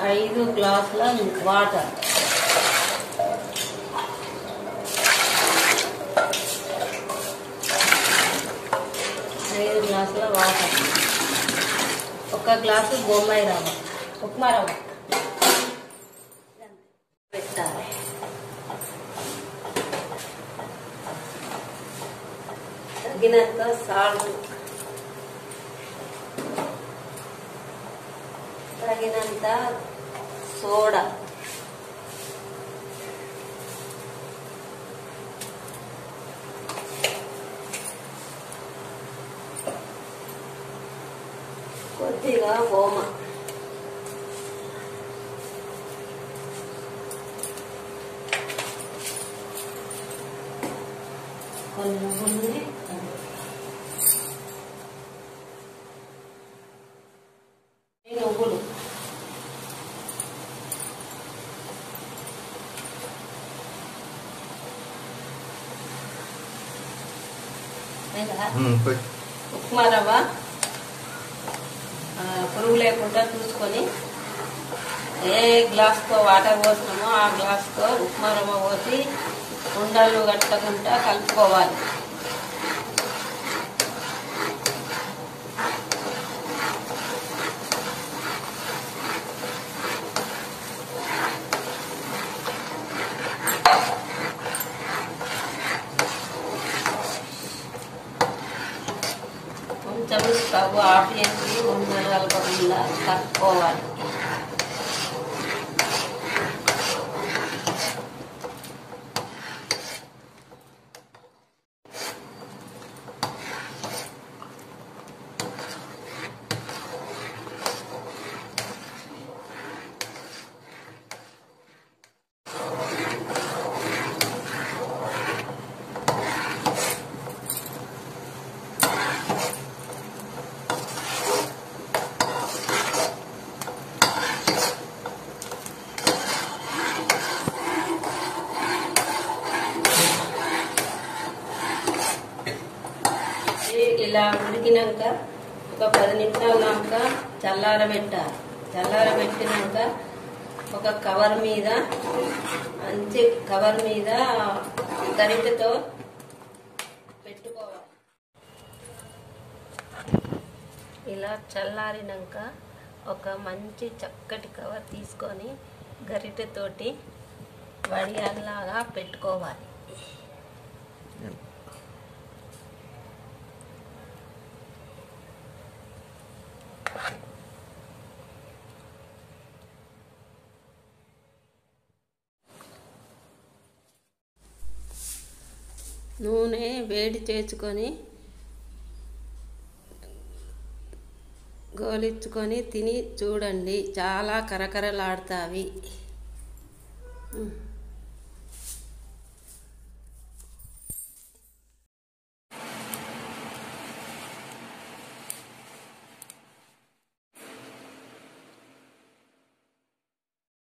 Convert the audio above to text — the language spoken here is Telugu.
ఐదు గ్లాసుల వాటర్ ఐదు గ్లాసుల వాటర్ ఒక గ్లాసు బొంబాయి రవ్వ ఉప్మా రవ్వ పెట్టాలి తగినంత సాల్ట్ తగినంత సోడా కొద్దిగా ఓమ కొన్ని నువ్వుల్ని ఈ నువ్వులు లేదా పోయి ఉప్మా రవ్వ ఆ, పురుగు లేకుండా చూసుకొని ఏ గ్లాస్తో వాటర్ పోసినామో ఆ గ్లాస్తో ఉప్మా రవ్వ పోసి ఉండలు కట్టకుండా కలుపుకోవాలి కొంచెం స్టవ్ ఆఫ్ చేసి ఉండలు కలపకుండా కలుపుకోవాలి ఇది ఇలా ఉడికినాక ఒక పది నిమిషాల దాకా చల్లారబెట్టాలి చల్లారబెట్టినాక ఒక కవర్ మీద మంచి కవర్ మీద గరిటెతో పెట్టుకోవాలి ఇలా చల్లారినాక ఒక మంచి చక్కటి కవర్ తీసుకొని గరిటెతోటి వడియాల్లాగా పెట్టుకోవాలి నూనె వేడి చేసుకొని గోలిచ్చుకొని తిని చూడండి చాలా కరకరలాడుతావి ఉమ్.